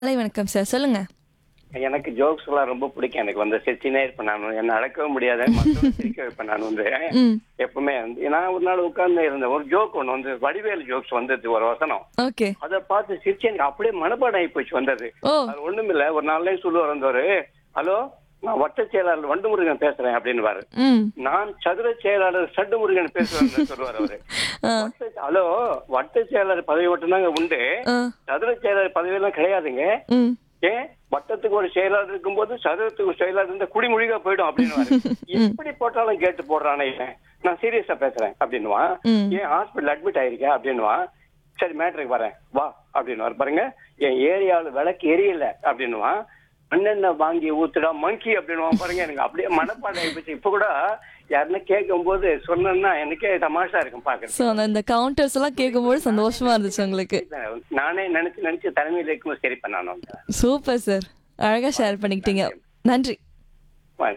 காலை வணக்கம் சார் சொல்லுங்க எனக்கு ஜோக்ஸ் எல்லாம் ரொம்ப பிடிக்கும் எனக்கு வந்து சிரிச்சினே இருப்பேன் நான் என்ன அடக்கவே முடியாது மற்றவங்க சிரிக்க வைப்பேன் நான் வந்து ம் எப்பவுமே வந்து நான் ஒரு நாள் உட்கார்ந்து இருந்தேன் ஒரு ஜோக் ஒன்று வந்து வடிவேல் ஜோக்ஸ் வந்தது ஒரு வசனம் ஓகே அதை பார்த்து சிரிச்சு எனக்கு அப்படியே மனப்பாடம் ஆகி போச்சு வந்தது ஓ அது ஒண்ணுமில்ல ஒரு நாள்லயே சொல்லுவார் வந்தவர் ஹலோ நான் வட்ட செயலாளர் வண்டு முருகன் பேசுறேன் அப்படின்னுவாரு ம் நான் சதுர செயலாளர் சட்டு முருகன் பேசுறேன்னு சொல்லுவார் அவரு ஆ வட்ட- ஹலோ வட்ட செயலாளர் பதவி மட்டும்தாங்க உண்டு ஆ சதுர செயலாளர் பதவியெல்லாம் கிடையாதுங்க ம் ஏன் வட்டத்துக்கு ஒரு செயலாளர் இருக்கும்போது சதுரத்துக்கு ஒரு செயலாளர் இருந்தா குடிமொழிகா போயிடும் அப்படின்னு எப்படி போட்டாலும் கேட்டு போடுறானே இவன். நான் சீரியஸா பேசுறேன் அப்படின்னுவான் ம். ஏன் ஹாஸ்பிட்டல் அட்மிட் ஆயிருக்கேன் அப்படின்னுவான் சரி மேட்ருக்கு வரேன் வா அப்படின்னு பாருங்க என் ஏரியாவில் விளக்கு எரியல அப்படின்னுவான் மண்ணெண்ணெய் வாங்கி ஊத்துடா மங்கி அப்படின்னுவான் பாருங்க எனக்கு அப்படியே மனப்பாடம் ஆயிப்போச்சு இப்ப கூட யாருன்னா கேட்கும் போது சொன்னேன்னா எனக்கே தமாஷா இருக்கும் பாக்குறது ஸோ அந்த இந்த கவுண்டர்ஸ் எல்லாம் கேட்கும்போது சந்தோஷமா இருந்துச்சு உங்களுக்கு நானே நினைச்சு நினைச்சு தலைமையில் இருக்கும்போது சரி பண்ணானு சூப்பர் சார் அழகா ஷேர் பண்ணிக்கிட்டீங்க நன்றி